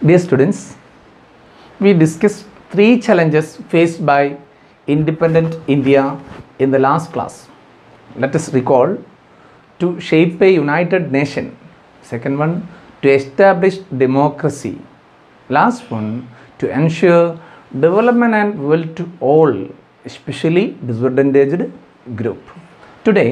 Dear students, we discussed three challenges faced by independent India in the last class. Let us recall to shape a united nation. Second one, to establish democracy. Last one, to ensure development and wealth to all, especially disadvantaged group. Today,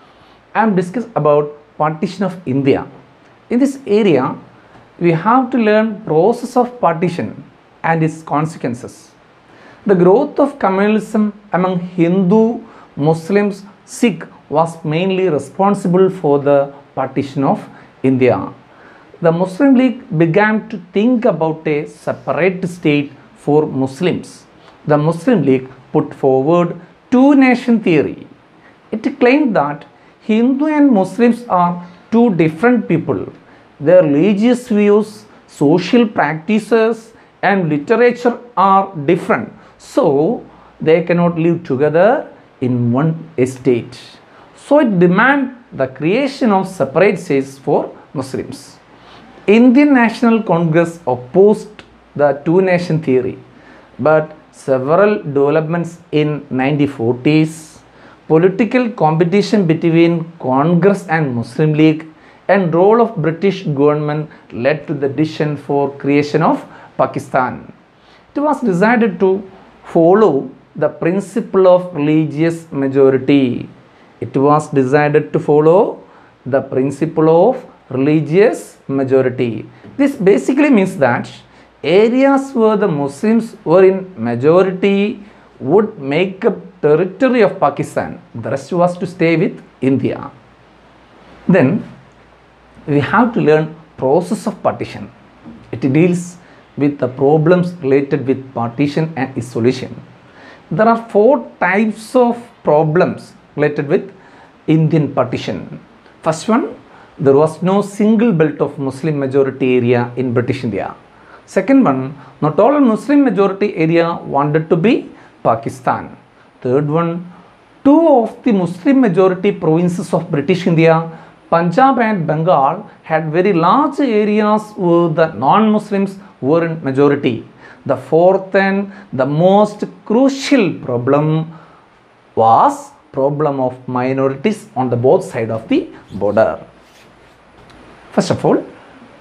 I am discuss about partition of India. In this area, we have to learn process of partition and its consequences. The growth of communalism among Hindu, Muslims, Sikh was mainly responsible for the partition of India. The Muslim League began to think about a separate state for Muslims. The Muslim League put forward two nation theory. It claimed that Hindu and Muslims are two different people. Their religious views, social practices, and literature are different. So they cannot live together in one state. So it demanded the creation of separate states for Muslims. Indian National Congress opposed the two nation theory, but several developments in 1940s, political competition between Congress and Muslim League, and role of British government led to the decision for creation of Pakistan. It was decided to follow the principle of religious majority. It was decided to follow the principle of religious majority. This basically means that areas where the Muslims were in majority would make up territory of Pakistan. The rest was to stay with India. Then we have to learn process of partition. It deals with the problems related with partition and its solution. There are four types of problems related with Indian partition. First one, there was no single belt of Muslim majority area in British India. Second one, not all Muslim majority area wanted to be Pakistan. Third one, two of the Muslim majority provinces of British India, Punjab and Bengal, had very large areas where the non-Muslims were in majority. The fourth and the most crucial problem was problem of minorities on the both side of the border. First of all,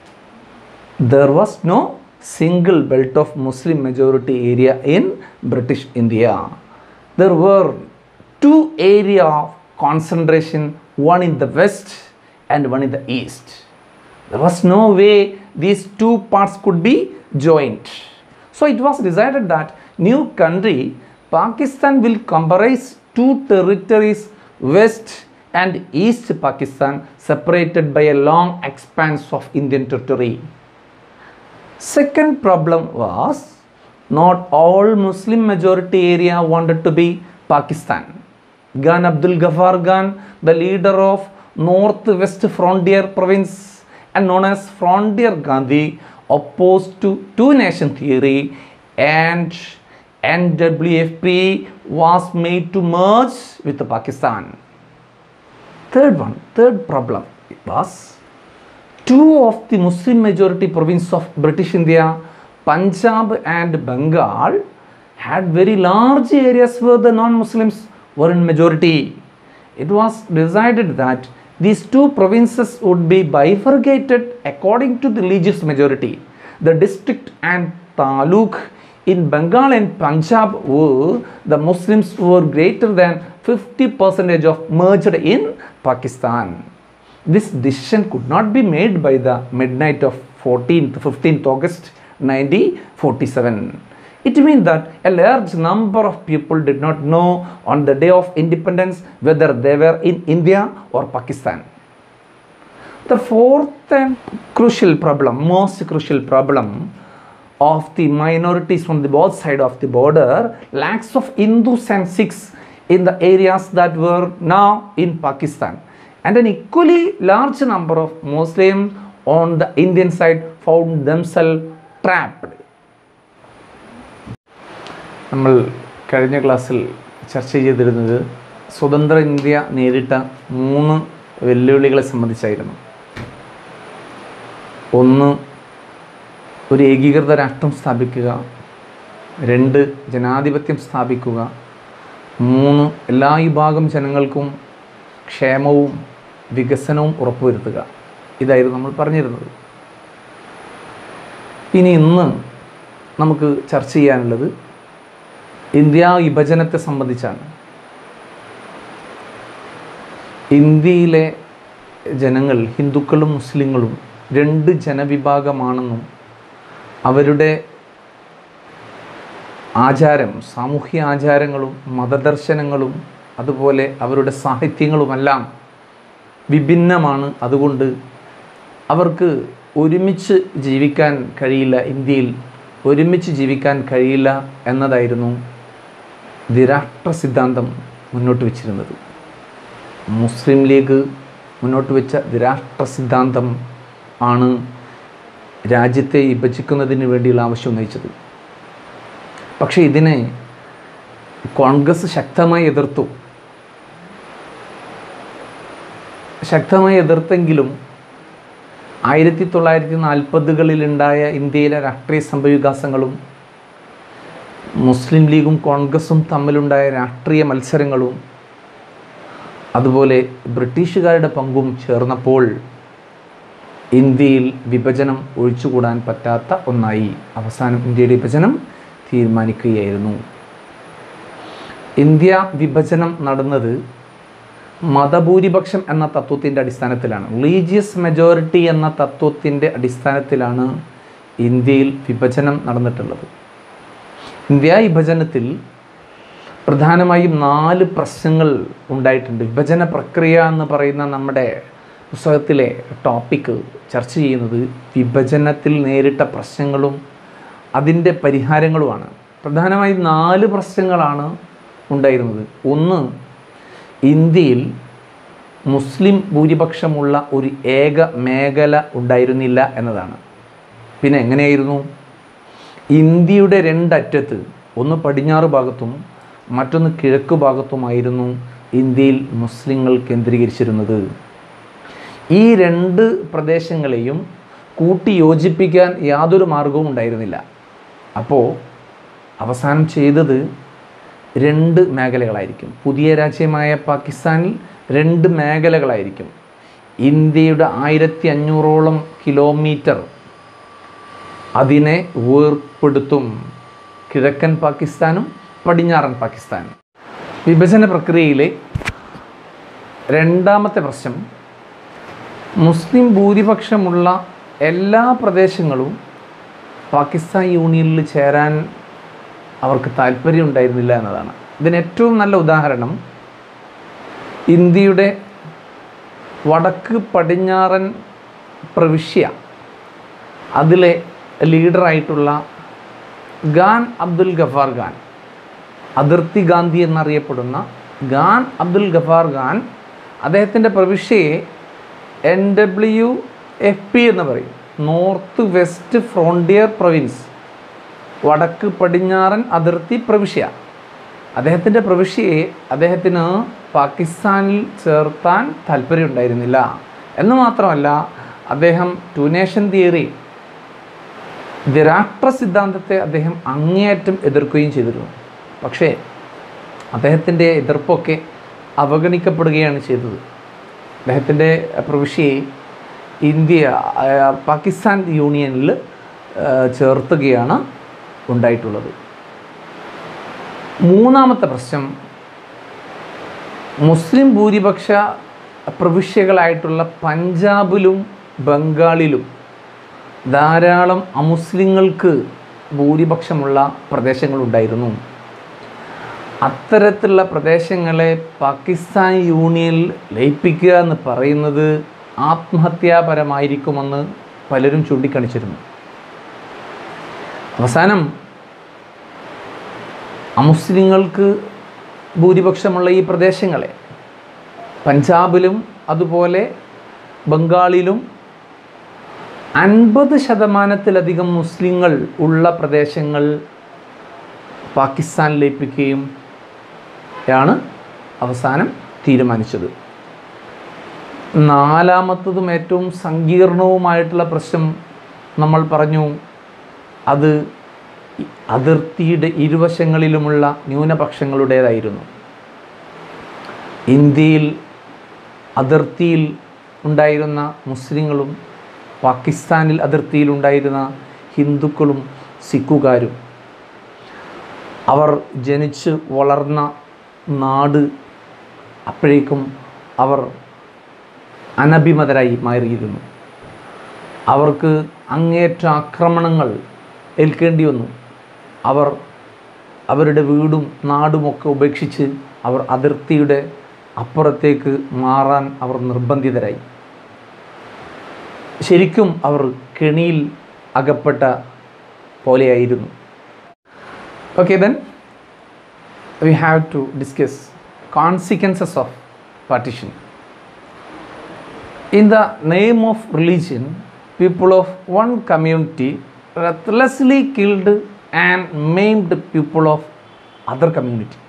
there was no single belt of Muslim majority area in British India. There were two area of concentration, one in the west and one in the east. There was no way these two parts could be joined. So it was decided that new country Pakistan will comprise two territories west and east Pakistan separated by a long expanse of Indian territory. Second problem was not all Muslim majority area wanted to be Pakistan. Gan Abdul Ghaffar Khan, the leader of Northwest Frontier Province and known as Frontier Gandhi, opposed to two nation theory and NWFP was made to merge with Pakistan. Third one, third problem was two of the Muslim majority province of British India, Punjab and Bengal, had very large areas where the non-Muslims were in majority. It was decided that these two provinces would be bifurcated according to the religious majority. The district and taluk in Bengal and Punjab were the Muslims were greater than 50 percentage of merged in Pakistan. This decision could not be made by the midnight of 14th 15th August 1947. It means that a large number of people did not know on the day of independence whether they were in India or Pakistan. The fourth and crucial problem, most crucial problem of the minorities from the both side of the border, lacks of Hindus and Sikhs in the areas that were now in Pakistan. And an equally large number of Muslims on the Indian side found themselves trapped. നമ്മൾ കഴിഞ്ഞ ക്ലാസ്സിൽ ചർച്ച ചെയ്തിരുന്നത് സ്വതന്ത്ര India നേരിട്ട മൂന്ന് വെല്ലുവിളികളെ സംബന്ധിച്ചായിരുന്നു ഒന്ന് ഒരു ഏകീകൃത രാഷ്ട്രം സ്ഥാപിക്കുക രണ്ട് ജനാധിപത്യം സ്ഥാപിക്കുക മൂന്ന് എല്ലാ വിഭാഗം ജനങ്ങൾക്കും ക്ഷേമവും വികസനവും ഉറപ്പുവരുത്തുക ഇതായിരുന്നു നമ്മൾ പറഞ്ഞിരുന്നത് ഇനി ഇന്ന് നമുക്ക് ചർച്ച ചെയ്യാനുള്ളത് ഇന്ത്യ വിഭജനത്തെ സംബന്ധിച്ചാണ് ഇന്ത്യയിലെ ജനങ്ങൾ ഹിന്ദുക്കളും മുസ്ലിങ്ങളും രണ്ട് ജനവിഭാഗമാണെന്നും അവരുടെ ആചാരം സാമൂഹ്യ ആചാരങ്ങളും മതദർശനങ്ങളും അതുപോലെ അവരുടെ സാഹിത്യങ്ങളുമെല്ലാം വിഭിന്നമാണ് അതുകൊണ്ട് അവർക്ക് ഒരുമിച്ച് ജീവിക്കാൻ കഴിയില്ല ഇന്ത്യയിൽ ഒരുമിച്ച് ജീവിക്കാൻ കഴിയില്ല എന്നതായിരുന്നു ദ്വിരാഷ്ട്ര സിദ്ധാന്തം മുന്നോട്ട് വച്ചിരുന്നത് മുസ്ലിം ലീഗ് മുന്നോട്ട് വെച്ച ദ്വിരാഷ്ട്ര സിദ്ധാന്തം ആണ് രാജ്യത്തെ വിഭജിക്കുന്നതിന് വേണ്ടിയുള്ള ആവശ്യം ഉന്നയിച്ചത് പക്ഷേ ഇതിനെ കോൺഗ്രസ് ശക്തമായി എതിർത്തു ശക്തമായി എതിർത്തെങ്കിലും ആയിരത്തി തൊള്ളായിരത്തി നാൽപ്പതുകളിലുണ്ടായ ഇന്ത്യയിലെ രാഷ്ട്രീയ സംഭവവികാസങ്ങളും മുസ്ലിം ലീഗും കോൺഗ്രസും തമ്മിലുണ്ടായ രാഷ്ട്രീയ മത്സരങ്ങളും അതുപോലെ ബ്രിട്ടീഷുകാരുടെ പങ്കും ചേർന്നപ്പോൾ ഇന്ത്യയിൽ വിഭജനം ഒഴിച്ചുകൂടാൻ പറ്റാത്ത ഒന്നായി അവസാനം ഇന്ത്യയുടെ വിഭജനം തീരുമാനിക്കുകയായിരുന്നു ഇന്ത്യ വിഭജനം നടന്നത് മതഭൂരിപക്ഷം എന്ന തത്വത്തിൻ്റെ അടിസ്ഥാനത്തിലാണ് റിലീജിയസ് മെജോറിറ്റി എന്ന തത്വത്തിൻ്റെ അടിസ്ഥാനത്തിലാണ് ഇന്ത്യയിൽ വിഭജനം നടന്നിട്ടുള്ളത് ഇന്ത്യ വിഭജനത്തിൽ പ്രധാനമായും നാല് പ്രശ്നങ്ങൾ ഉണ്ടായിട്ടുണ്ട് വിഭജന പ്രക്രിയ എന്ന് പറയുന്ന നമ്മുടെ പുസ്തകത്തിലെ ടോപ്പിക്ക് ചർച്ച ചെയ്യുന്നത് വിഭജനത്തിൽ നേരിട്ട പ്രശ്നങ്ങളും അതിൻ്റെ പരിഹാരങ്ങളുമാണ് പ്രധാനമായും നാല് പ്രശ്നങ്ങളാണ് ഉണ്ടായിരുന്നത് ഒന്ന് ഇന്ത്യയിൽ മുസ്ലിം ഭൂരിപക്ഷമുള്ള ഒരു ഏക മേഖല ഉണ്ടായിരുന്നില്ല എന്നതാണ് പിന്നെ എങ്ങനെയായിരുന്നു ഇന്ത്യയുടെ രണ്ടറ്റത്ത് ഒന്ന് പടിഞ്ഞാറ് ഭാഗത്തും മറ്റൊന്ന് കിഴക്ക് ഭാഗത്തുമായിരുന്നു ഇന്ത്യയിൽ മുസ്ലിങ്ങൾ കേന്ദ്രീകരിച്ചിരുന്നത് ഈ രണ്ട് പ്രദേശങ്ങളെയും കൂട്ടി യോജിപ്പിക്കാൻ യാതൊരു മാർഗവും ഉണ്ടായിരുന്നില്ല അപ്പോൾ അവസാനം ചെയ്തത് രണ്ട് മേഖലകളായിരിക്കും പുതിയ രാജ്യമായ പാകിസ്ഥാനിൽ രണ്ട് മേഖലകളായിരിക്കും ഇന്ത്യയുടെ ആയിരത്തി അഞ്ഞൂറോളം കിലോമീറ്റർ അതിനെ വേർപ്പെടുത്തും കിഴക്കൻ പാകിസ്ഥാനും പടിഞ്ഞാറൻ പാകിസ്ഥാനും വിഭജന പ്രക്രിയയിലെ രണ്ടാമത്തെ പ്രശ്നം മുസ്ലിം ഭൂരിപക്ഷമുള്ള എല്ലാ പ്രദേശങ്ങളും പാകിസ്ഥാൻ യൂണിയനിൽ ചേരാൻ അവർക്ക് താല്പര്യം ഉണ്ടായിരുന്നില്ല എന്നതാണ് ഇതിന് ഏറ്റവും നല്ല ഉദാഹരണം ഇന്ത്യയുടെ വടക്ക് പടിഞ്ഞാറൻ പ്രവിശ്യ അതിലെ ലീഡറായിട്ടുള്ള ഖാൻ അബ്ദുൽ ഗഫാർ ഖാൻ അതിർത്തി ഗാന്ധി എന്നറിയപ്പെടുന്ന ഖാൻ അബ്ദുൽ ഗഫാർ ഖാൻ അദ്ദേഹത്തിൻ്റെ പ്രവിശ്യയെ എൻ ഡബ്ല്യു എഫ് പി എന്ന് പറയും നോർത്ത് വെസ്റ്റ് ഫ്രോണ്ടിയർ പ്രൊവിൻസ് വടക്ക് പടിഞ്ഞാറൻ അതിർത്തി പ്രവിശ്യ അദ്ദേഹത്തിൻ്റെ പ്രവിശ്യയെ അദ്ദേഹത്തിന് പാകിസ്ഥാനിൽ ചേർത്താൻ താല്പര്യമുണ്ടായിരുന്നില്ല എന്ന് മാത്രമല്ല അദ്ദേഹം ടു നേഷൻ തിയറി ദ്വിരാഷ്ട്ര സിദ്ധാന്തത്തെ അദ്ദേഹം അങ്ങേയറ്റം എതിർക്കുകയും ചെയ്തിരുന്നു പക്ഷേ അദ്ദേഹത്തിൻ്റെ എതിർപ്പൊക്കെ അവഗണിക്കപ്പെടുകയാണ് ചെയ്തത് അദ്ദേഹത്തിൻ്റെ പ്രവിശ്യയെ ഇന്ത്യ ആ, പാകിസ്ഥാൻ യൂണിയനിൽ ആ, ചേർത്തുകയാണ് ഉണ്ടായിട്ടുള്ളത് മൂന്നാമത്തെ പ്രശ്നം മുസ്ലിം ഭൂരിപക്ഷ പ്രവിശ്യകളായിട്ടുള്ള പഞ്ചാബിലും ബംഗാളിലും ധാരാളം അമുസ്ലിങ്ങൾക്ക് ഭൂരിപക്ഷമുള്ള പ്രദേശങ്ങളുണ്ടായിരുന്നു അത്തരത്തിലുള്ള പ്രദേശങ്ങളെ പാകിസ്ഥാൻ യൂണിയനിൽ ലയിപ്പിക്കുക എന്ന് പറയുന്നത് ആത്മഹത്യാപരമായിരിക്കുമെന്ന് പലരും ചൂണ്ടിക്കാണിച്ചിരുന്നു അവസാനം അമുസ്ലിങ്ങൾക്ക് ഭൂരിപക്ഷമുള്ള ഈ പ്രദേശങ്ങളെ പഞ്ചാബിലും അതുപോലെ ബംഗാളിലും അൻപത് ശതമാനത്തിലധികം മുസ്ലിങ്ങൾ ഉള്ള പ്രദേശങ്ങൾ പാകിസ്ഥാൻ ലയിപ്പിക്കുകയും ആണ് അവസാനം തീരുമാനിച്ചത് നാലാമത്തതും ഏറ്റവും സങ്കീർണവുമായിട്ടുള്ള പ്രശ്നം നമ്മൾ പറഞ്ഞു അത് ഇ- അതിർത്തിയുടെ ഇരുവശങ്ങളിലുമുള്ള ന്യൂനപക്ഷങ്ങളുടേതായിരുന്നു ഇന്ത്യയിൽ അതിർത്തിയിൽ ഉണ്ടായിരുന്ന മുസ്ലിങ്ങളും പാകിസ്ഥാനിൽ അതിർത്തിയിൽ ഉണ്ടായിരുന്ന ഹിന്ദുക്കളും സിഖുകാരും അവർ ജനിച്ച് വളർന്ന നാട് അപ്പോഴേക്കും അവർ അനഭിമതരായി മാറിയിരുന്നു അവർക്ക് അങ്ങേറ്റ ആക്രമണങ്ങൾ ഏൽക്കേണ്ടി വന്നു അവർ അവരുടെ വീടും നാടുമൊക്കെ ഉപേക്ഷിച്ച് അവർ അതിർത്തിയുടെ അപ്പുറത്തേക്ക് മാറാൻ അവർ നിർബന്ധിതരായി ശരിക്കും അവർ കെണിയിൽ അകപ്പെട്ട പോലെയായിരുന്നു okay then we have to discuss consequences of partition In the name of religion, people of one community ruthlessly killed and maimed people of other community.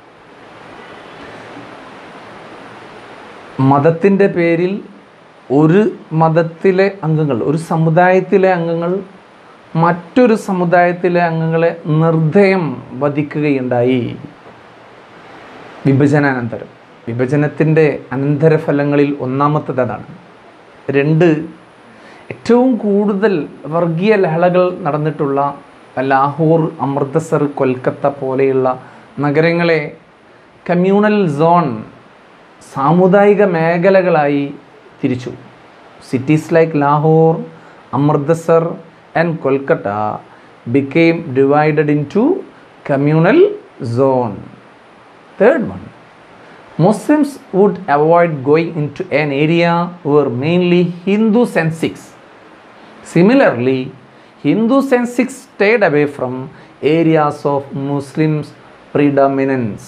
മതത്തിൻ്റെ പേരിൽ ഒരു മതത്തിലെ അംഗങ്ങൾ ഒരു സമുദായത്തിലെ അംഗങ്ങൾ മറ്റൊരു സമുദായത്തിലെ അംഗങ്ങളെ നിർദ്ദയം വധിക്കുകയുണ്ടായി വിഭജനാനന്തരം വിഭജനത്തിൻ്റെ അനന്തരഫലങ്ങളിൽ ഒന്നാമത്തത് അതാണ് രണ്ട് ഏറ്റവും കൂടുതൽ വർഗീയ ലഹളകൾ നടന്നിട്ടുള്ള ലാഹോർ അമൃത്സർ കൊൽക്കത്ത പോലെയുള്ള നഗരങ്ങളെ കമ്മ്യൂണൽ സോൺ സാമുദായിക മേഖലകളായി തിരിച്ചു cities like Lahore Amritsar and Kolkata became divided into communal zone Third one, Muslims would avoid going into an area where mainly Hindus and Sikhs. Similarly, Hindus and Sikhs stayed away from areas of Muslims' predominance.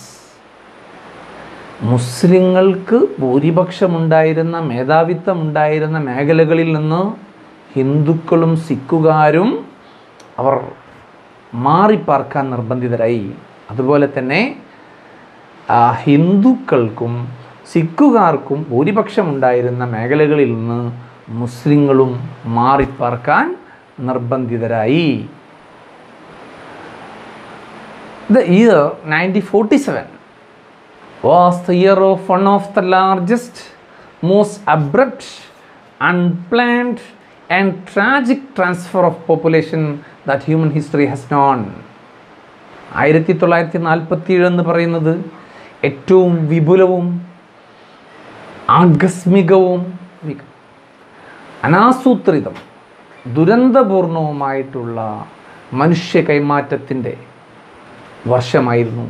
മുസ്ലിങ്ങൾക്ക് ഭൂരിപക്ഷമുണ്ടായിരുന്ന മേധാവിത്വം ഉണ്ടായിരുന്ന മേഖലകളിൽ നിന്ന് ഹിന്ദുക്കളും സിഖുകാരും അവർ മാറിപ്പാർക്കാൻ നിർബന്ധിതരായി അതുപോലെ തന്നെ ആ, ഹിന്ദുക്കൾക്കും സിഖുകാർക്കും ഭൂരിപക്ഷമുണ്ടായിരുന്ന മേഖലകളിൽ നിന്ന് മുസ്ലിങ്ങളും മാറിപ്പാർക്കാൻ നിർബന്ധിതരായി The year 1947 was the year of one of the largest, most abrupt, unplanned, and tragic transfer of population that human history has known. ആയിരത്തി തൊള്ളായിരത്തി നാൽപ്പത്തി ഏഴ് എന്ന് പറയുന്നത് ഏറ്റവും വിപുലവും ആകസ്മികവും വി- അനാസൂത്രിതം ദുരന്തപൂർണവുമായിട്ടുള്ള മനുഷ്യ കൈമാറ്റത്തിൻ്റെ വർഷമായിരുന്നു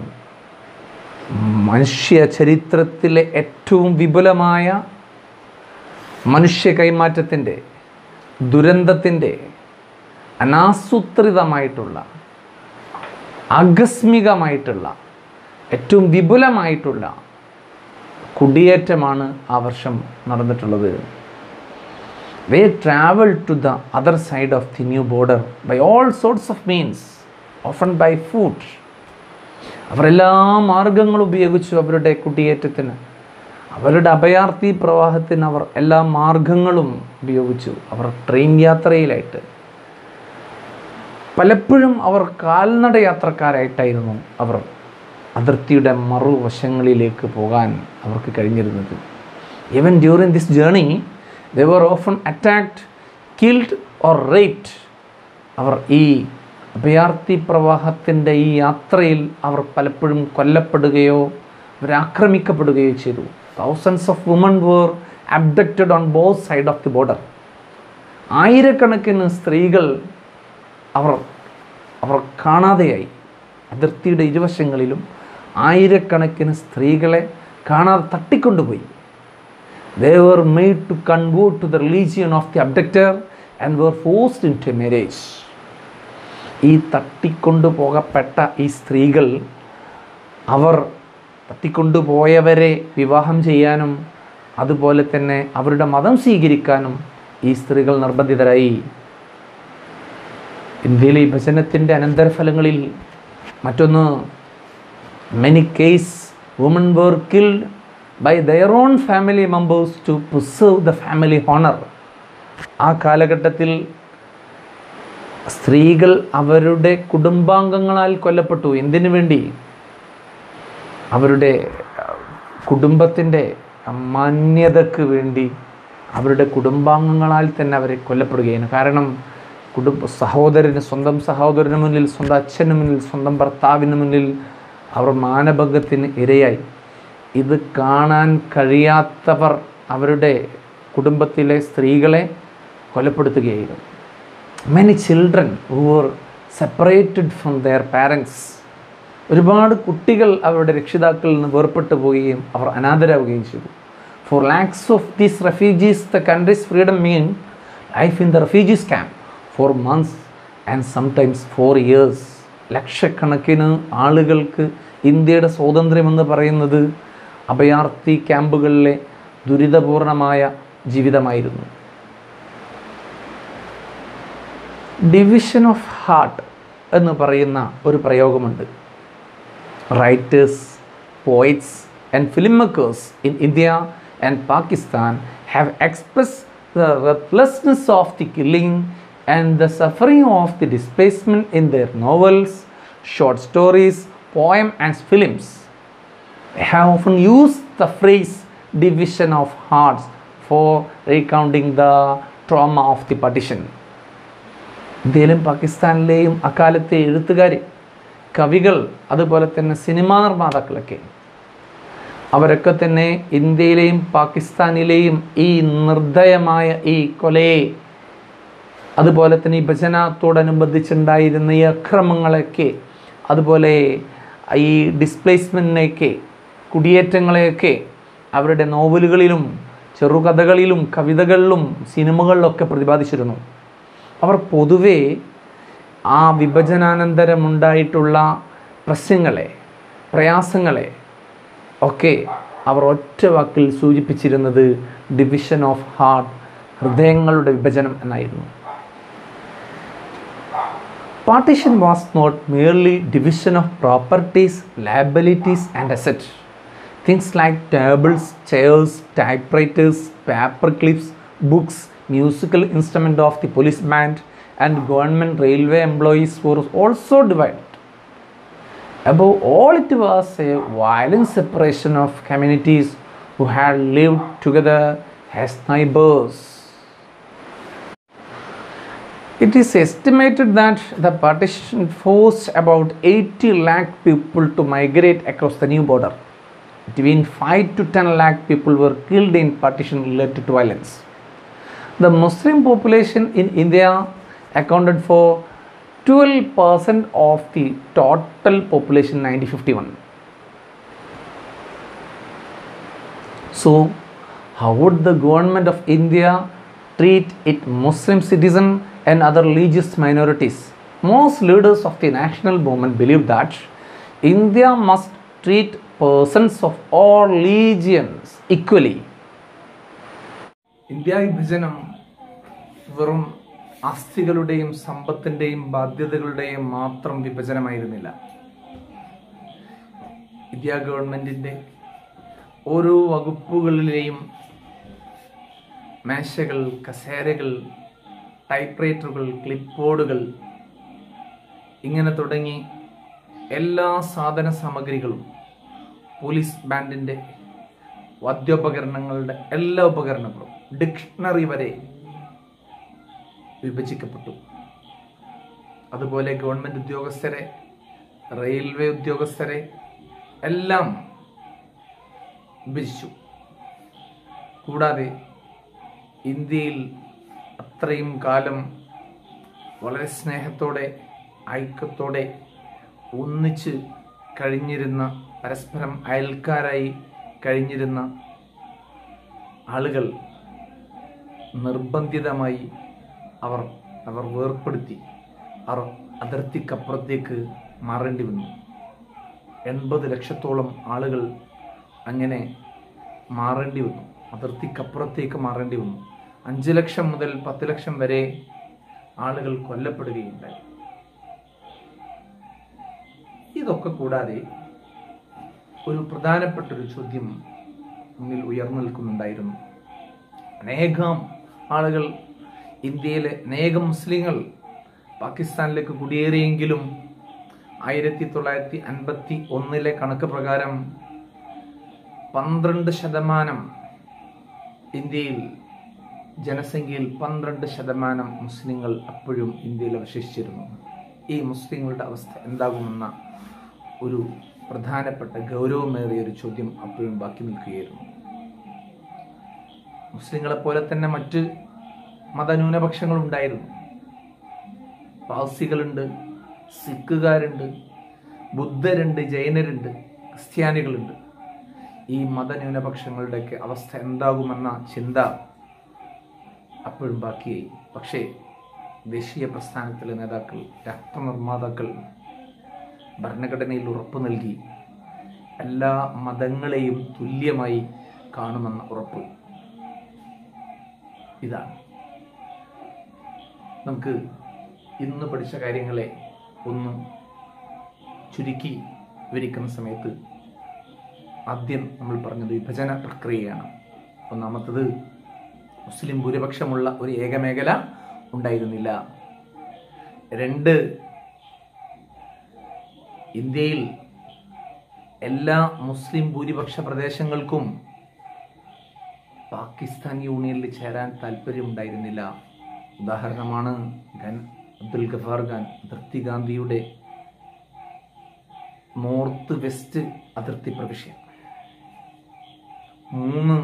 മനുഷ്യ ചരിത്രത്തിലെ ഏറ്റവും വിപുലമായ മനുഷ്യ കൈമാറ്റത്തിൻ്റെ ദുരന്തത്തിൻ്റെ അനാസൂത്രിതമായിട്ടുള്ള ആകസ്മികമായിട്ടുള്ള ഏറ്റവും വിപുലമായിട്ടുള്ള കുടിയേറ്റമാണ് ആ വർഷം നടന്നിട്ടുള്ളത് they traveled to the other side of the new border by all sorts of means, often by foot. അവർ എല്ലാ മാർഗങ്ങളും ഉപയോഗിച്ചു അവരുടെ കുടിയേറ്റത്തിന് അവരുടെ അഭയാർത്ഥി പ്രവാഹത്തിന് അവർ എല്ലാ മാർഗങ്ങളും ഉപയോഗിച്ചു അവർ ട്രെയിൻ യാത്രയിലായിട്ട് പലപ്പോഴും അവർ കാൽനട യാത്രക്കാരായിട്ടായിരുന്നു അവർ അതിർത്തിയുടെ മറുവശങ്ങളിലേക്ക് പോകാൻ അവർക്ക് കഴിഞ്ഞിരുന്നത് even during this journey they were often attacked killed or raped അവർ ഈ അഭയാർത്ഥി പ്രവാഹത്തിൻ്റെ ഈ യാത്രയിൽ അവർ പലപ്പോഴും കൊല്ലപ്പെടുകയോ അവരാക്രമിക്കപ്പെടുകയോ ചെയ്തു thousands of women were abducted on both side of the border ആയിരക്കണക്കിന് സ്ത്രീകൾ അവർ അവർ കാണാതെയായി അതിർത്തിയുടെ ഇരുവശങ്ങളിലും ആയിരക്കണക്കിന് സ്ത്രീകളെ കാണാതെ തട്ടിക്കൊണ്ടുപോയി they were made to convert to the religion of the abductor and were forced into marriage ഈ തട്ടിക്കൊണ്ടുപോകപ്പെട്ട ഈ സ്ത്രീകൾ അവർ തട്ടിക്കൊണ്ടുപോയവരെ വിവാഹം ചെയ്യാനും അതുപോലെ തന്നെ അവരുടെ മതം സ്വീകരിക്കാനും ഈ സ്ത്രീകൾ നിർബന്ധിതരായി ഇന്ത്യയിലെ ഈ ഭജനത്തിൻ്റെ അനന്തരഫലങ്ങളിൽ മറ്റൊന്ന് many case women were killed by their own family members to preserve the family honor ആ കാലഘട്ടത്തിൽ സ്ത്രീകൾ അവരുടെ കുടുംബാംഗങ്ങളാൽ കൊല്ലപ്പെട്ടു എന്തിനു വേണ്ടി അവരുടെ കുടുംബത്തിൻ്റെ മാന്യതയ്ക്ക് വേണ്ടി അവരുടെ കുടുംബാംഗങ്ങളാൽ തന്നെ അവരെ കൊല്ലപ്പെടുകയാണ് കാരണം കുടുംബ സഹോദരന് സ്വന്തം സഹോദരന് മുന്നിൽ സ്വന്തം അച്ഛന് മുന്നിൽ സ്വന്തം ഭർത്താവിന് മുന്നിൽ അവർ മാനഭംഗത്തിന് ഇരയായി ഇത് കാണാൻ കഴിയാത്തവർ അവരുടെ കുടുംബത്തിലെ സ്ത്രീകളെ കൊലപ്പെടുത്തുകയായിരുന്നു many children were separated from their parents ഒരുപാട് കുട്ടികൾ അവരുടെ രക്ഷിതാക്കളിൽ നിന്ന് വേർപെട്ടു പോവുകയും അവർ അനാഥരാവുകയും ചെയ്തു for lakhs of these refugees the countries freedom mean life in the refugees camp for months and sometimes for years ലക്ഷക്കണക്കിന് ആളുകൾക്ക് ഇന്ത്യയുടെ സ്വാതന്ത്ര്യമെന്ന് പറയുന്നത് അഭയാർത്ഥി ക്യാമ്പുകളിലെ ദുരിതപൂർണമായ ജീവിതമായിരുന്നു ഡിവിഷൻ ഓഫ് ഹാർട്ട് എന്ന് പറയുന്ന ഒരു പ്രയോഗമുണ്ട് writers poets and film makers in India and Pakistan have express the helplessness of the killing and the suffering of the displacement in their novels short stories poem and films have often used the phrase division of hearts for recounting the trauma of the partition. ഇന്ത്യയിലും പാകിസ്ഥാനിലെയും അക്കാലത്തെ എഴുത്തുകാർ കവികൾ അതുപോലെ തന്നെ cinema നിർമ്മാതാക്കളൊക്കെ അവരൊക്കെ തന്നെ ഇന്ത്യയിലെയും പാകിസ്ഥാനിലെയും ഈ നിർദ്ദയമായ ഈ കൊലയെ അതുപോലെ തന്നെ ഈ ഭജനത്തോടനുബന്ധിച്ചുണ്ടായിരുന്ന ഈ അക്രമങ്ങളൊക്കെ അതുപോലെ ഈ ഡിസ്പ്ലേസ്മെൻറ്റിനെയൊക്കെ കുടിയേറ്റങ്ങളെയൊക്കെ അവരുടെ നോവലുകളിലും ചെറുകഥകളിലും കവിതകളിലും സിനിമകളിലൊക്കെ പ്രതിപാദിച്ചിരുന്നു അവർ പൊതുവെ ആ വിഭജനാനന്തരമുണ്ടായിട്ടുള്ള പ്രശ്നങ്ങളെ പ്രയാസങ്ങളെ ഒക്കെ അവർ ഒറ്റ വാക്കിൽ സൂചിപ്പിച്ചിരുന്നത് ഡിവിഷൻ ഓഫ് ഹാർട്ട് ഹൃദയങ്ങളുടെ വിഭജനം എന്നായിരുന്നു Partition was not merely division of properties, liabilities, and assets. Things like tables, chairs, typewriters, paper clips, books, musical instrument of the police band, and government railway employees were also divided. Above all, it was a violent separation of communities who had lived together as neighbors. It is estimated that the partition forced about 80 lakh people to migrate across the new border. Between 5 to 10 lakh people were killed in partition related to violence. The Muslim population in India accounted for 12% of the total population in 1951. So, how would the government of India treat its Muslim citizen and other religious minorities? Most leaders of the national movement believe that India must treat persons of all religions equally. India വിഭജനം വെറും ആസ്തികളുടെയും സമ്പത്തിൻ്റെയും ബാധ്യതകളുടെയും മാത്രം വിഭജനമായിരുന്നില്ല India ഗവൺമെൻറ്റിൻ്റെ ഓരോ വകുപ്പുകളിലെയും മേശകൾ കസേരകൾ type റൈറ്ററുകൾ clip ബോർഡുകൾ ഇങ്ങനെ തുടങ്ങി എല്ലാ സാധന സാമഗ്രികളും പോലീസ് ബാൻഡിൻ്റെ വാദ്യോപകരണങ്ങളുടെ എല്ലാ ഉപകരണങ്ങളും ഡിക്ഷണറി വരെ വിഭജിക്കപ്പെട്ടു അതുപോലെ ഗവൺമെൻറ് ഉദ്യോഗസ്ഥരെ റെയിൽവേ ഉദ്യോഗസ്ഥരെ എല്ലാം വിഭജിച്ചു കൂടാതെ ഇന്ത്യയിൽ അത്രയും കാലം വളരെ സ്നേഹത്തോടെ ഐക്യത്തോടെ ഒന്നിച്ച് കഴിഞ്ഞിരുന്ന പരസ്പരം അയൽക്കാരായി കഴിഞ്ഞിരുന്ന ആളുകൾ നിർബന്ധിതമായി അവർ അവർ വേർപ്പെടുത്തി അവർ അതിർത്തിക്കപ്പുറത്തേക്ക് മാറേണ്ടി വന്നു എൺപത് ലക്ഷത്തോളം ആളുകൾ അങ്ങനെ മാറേണ്ടി വന്നു അതിർത്തിക്കപ്പുറത്തേക്ക് മാറേണ്ടി വന്നു അഞ്ച് ലക്ഷം മുതൽ പത്ത് ലക്ഷം വരെ ആളുകൾ കൊല്ലപ്പെടുകയുണ്ടായി ഇതൊക്കെ കൂടാതെ ഒരു പ്രധാനപ്പെട്ട ഒരു ചോദ്യം മുന്നിൽ ഉയർന്നു നിൽക്കുന്നുണ്ടായിരുന്നു അനേകം ആളുകൾ ഇന്ത്യയിലെ അനേകം മുസ്ലിങ്ങൾ പാകിസ്ഥാനിലേക്ക് കുടിയേറിയെങ്കിലും ആയിരത്തി തൊള്ളായിരത്തി അൻപത്തി ഒന്നിലെ കണക്ക് പ്രകാരം പന്ത്രണ്ട് ശതമാനം ഇന്ത്യയിൽ ജനസംഖ്യയിൽ പന്ത്രണ്ട് ശതമാനം മുസ്ലിങ്ങൾ അപ്പോഴും ഇന്ത്യയിൽ അവശേഷിച്ചിരുന്നു ഈ മുസ്ലിങ്ങളുടെ അവസ്ഥ എന്താകുമെന്ന ഒരു പ്രധാനപ്പെട്ട ഗൗരവമേറിയ ഒരു ചോദ്യം അപ്പോഴും ബാക്കി നിൽക്കുകയായിരുന്നു മുസ്ലിങ്ങളെ പോലെ തന്നെ മറ്റ് മതന്യൂനപക്ഷങ്ങളുണ്ടായിരുന്നു പാഴ്സികളുണ്ട് സിഖുകാരുണ്ട് ബുദ്ധരുണ്ട് ജൈനരുണ്ട് ക്രിസ്ത്യാനികളുണ്ട് ഈ മതന്യൂനപക്ഷങ്ങളുടെയൊക്കെ അവസ്ഥ എന്താകുമെന്ന ചിന്ത അപ്പോഴും ബാക്കിയായി പക്ഷേ ദേശീയ പ്രസ്ഥാനത്തിലെ നേതാക്കൾ രാഷ്ട്രനിർമ്മാതാക്കൾ ഭരണഘടനയിൽ ഉറപ്പ് നൽകി എല്ലാ മതങ്ങളെയും തുല്യമായി കാണുമെന്ന ഉറപ്പ് ഇതാണ് നമുക്ക് ഇന്ന് പഠിച്ച കാര്യങ്ങളെ ഒന്ന് ചുരുക്കി വിവരിക്കുന്ന സമയത്ത് ആദ്യം നമ്മൾ പറഞ്ഞത് വിഭജന പ്രക്രിയയാണ് ഒന്നാമത്തത് മുസ്ലിം ഭൂരിപക്ഷമുള്ള ഒരു ഏകമേഖല ഉണ്ടായിരുന്നില്ല രണ്ട് ഇന്ത്യയിൽ എല്ലാ മുസ്ലിം ഭൂരിപക്ഷ പ്രദേശങ്ങൾക്കും പാകിസ്ഥാൻ യൂണിയനിൽ ചേരാൻ താല്പര്യമുണ്ടായിരുന്നില്ല ഉദാഹരണമാണ് ഖാൻ അബ്ദുൽ ഗഫാർ ഖാൻ അതിർത്തി ഗാന്ധിയുടെ നോർത്ത് വെസ്റ്റ് അതിർത്തി പ്രവിശ്യ മൂന്ന്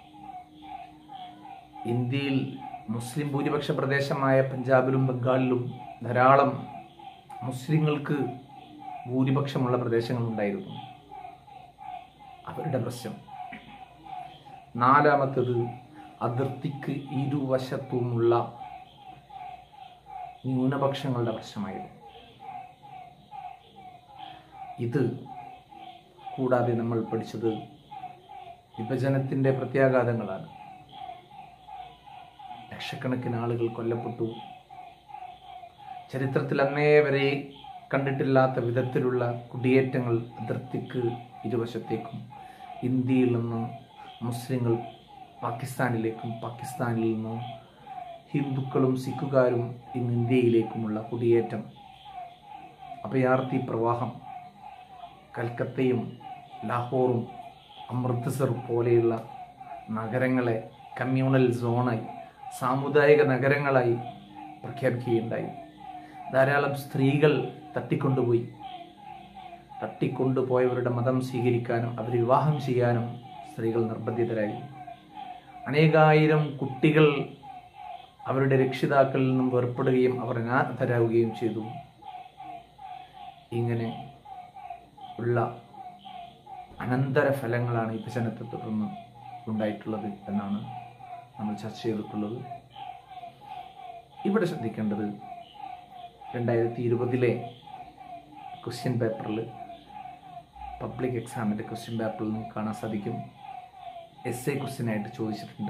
ഇന്ത്യയിൽ മുസ്ലിം ഭൂരിപക്ഷ പ്രദേശമായ പഞ്ചാബിലും ബംഗാളിലും ധാരാളം മുസ്ലിങ്ങൾക്ക് ഭൂരിപക്ഷമുള്ള പ്രദേശങ്ങളുണ്ടായിരുന്നു അവരുടെ പ്രശ്നം നാലാമത്തത് അതിർത്തിക്ക് ഇരുവശത്തുമുള്ള ന്യൂനപക്ഷങ്ങളുടെ പ്രശ്നമായിരുന്നു ഇത് കൂടാതെ നമ്മൾ പഠിച്ചത് വിഭജനത്തിൻ്റെ പ്രത്യാഘാതങ്ങളാണ് ലക്ഷക്കണക്കിന് ആളുകൾ കൊല്ലപ്പെട്ടു ചരിത്രത്തിൽ അന്നേ വരെ കണ്ടിട്ടില്ലാത്ത വിധത്തിലുള്ള കുടിയേറ്റങ്ങൾ അതിർത്തിക്ക് ഇരുവശത്തേക്കും ഇന്ത്യയിൽ നിന്ന് മുസ്ലിങ്ങൾ പാകിസ്ഥാനിലേക്കും പാകിസ്ഥാനിൽ നിന്ന് ഹിന്ദുക്കളും സിഖുകാരും ഇന്ന് ഇന്ത്യയിലേക്കുമുള്ള കുടിയേറ്റം അഭയാർത്ഥി പ്രവാഹം കൽക്കത്തയും ലാഹോറും അമൃത്സർ പോലെയുള്ള നഗരങ്ങളെ കമ്മ്യൂണൽ സോണായി സാമുദായിക നഗരങ്ങളായി പ്രഖ്യാപിക്കുകയുണ്ടായി ധാരാളം സ്ത്രീകൾ തട്ടിക്കൊണ്ടുപോയി തട്ടിക്കൊണ്ടുപോയവരുടെ മതം സ്വീകരിക്കാനും അവർ വിവാഹം ചെയ്യാനും സ്ത്രീകൾ നിർബന്ധിതരായി അനേകായിരം കുട്ടികൾ അവരുടെ രക്ഷിതാക്കളിൽ നിന്നും വേർപ്പെടുകയും അവർ അനാഥരാകുകയും ചെയ്തു ഇങ്ങനെ ഉള്ള അനന്തര ഫലങ്ങളാണ് ഈ വിഭജനത്തെ തുടർന്ന് ഉണ്ടായിട്ടുള്ളത് എന്നാണ് നമ്മൾ ചർച്ച ചെയ്തിട്ടുള്ളത് ഇവിടെ ശ്രദ്ധിക്കേണ്ടത് രണ്ടായിരത്തി ഇരുപതിലെ ക്വസ്റ്റ്യൻ പേപ്പറിൽ പബ്ലിക് എക്സാമിൻ്റെ ക്വസ്റ്റ്യൻ പേപ്പറിൽ നിന്ന് കാണാൻ സാധിക്കും എസ് എ ക്വസ്റ്റ്യനായിട്ട് ചോദിച്ചിട്ടുണ്ട്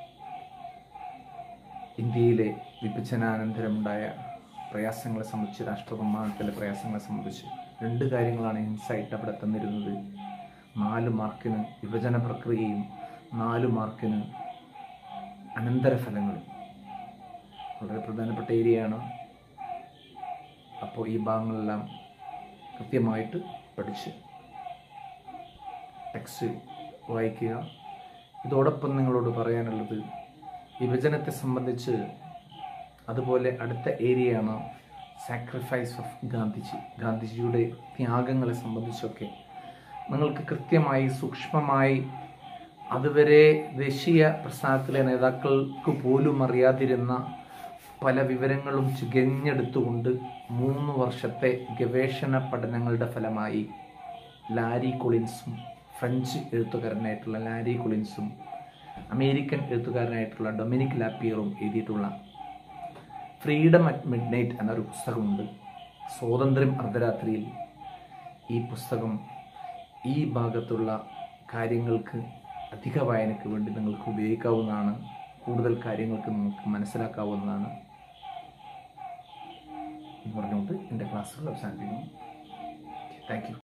ഇന്ത്യയിലെ വിഭജനാനന്തരമുണ്ടായ പ്രയാസങ്ങളെ സംബന്ധിച്ച് രാഷ്ട്രനിർമ്മാണത്തിലെ പ്രയാസങ്ങളെ സംബന്ധിച്ച് രണ്ട് കാര്യങ്ങളാണ് ഇൻസൈറ്റ് അവിടെ തന്നിരുന്നത് നാല് മാർക്കിന് വിഭജന പ്രക്രിയയും നാല് മാർക്കിന് അനന്തരഫലങ്ങളും വളരെ പ്രധാനപ്പെട്ട ഏരിയയാണ് അപ്പോൾ ഈ ഭാഗങ്ങളെല്ലാം കൃത്യമായിട്ട് പഠിച്ച് ടെക്സ്റ്റ് വായിക്കുക ഇതോടൊപ്പം നിങ്ങളോട് പറയാനുള്ളത് വിഭജനത്തെ സംബന്ധിച്ച് അതുപോലെ അടുത്ത ഏരിയയാണ് സാക്രിഫൈസ് ഓഫ് ഗാന്ധിജി ഗാന്ധിജിയുടെ ത്യാഗങ്ങളെ സംബന്ധിച്ചൊക്കെ നിങ്ങൾക്ക് കൃത്യമായി സൂക്ഷ്മമായി അതുവരെ ദേശീയ പ്രസ്ഥാനത്തിലെ നേതാക്കൾക്ക് പോലും അറിയാതിരുന്ന പല വിവരങ്ങളും ചികഞ്ഞെടുത്തുകൊണ്ട് മൂന്ന് വർഷത്തെ ഗവേഷണ പഠനങ്ങളുടെ ഫലമായി ലാരി കൊളിൻസും ഫ്രഞ്ച് എഴുത്തുകാരനായിട്ടുള്ള ലാരി കൊളിൻസും അമേരിക്കൻ എഴുത്തുകാരനായിട്ടുള്ള ഡൊമിനിക് ലാപ്പിയറും എഴുതിയിട്ടുള്ള ഫ്രീഡം അറ്റ് മിഡ് നൈറ്റ് എന്നൊരു പുസ്തകമുണ്ട് സ്വാതന്ത്ര്യം അർദ്ധരാത്രിയിൽ ഈ പുസ്തകം ഈ ഭാഗത്തുള്ള കാര്യങ്ങൾക്ക് അധിക വായനയ്ക്ക് വേണ്ടി നിങ്ങൾക്ക് ഉപയോഗിക്കാവുന്നതാണ് കൂടുതൽ കാര്യങ്ങൾക്ക് നിങ്ങൾക്ക് മനസ്സിലാക്കാവുന്നതാണ് എന്ന് പറഞ്ഞുകൊണ്ട് എൻ്റെ ക്ലാസ്സുകൾ അവസാനിപ്പിക്കുന്നു താങ്ക് യു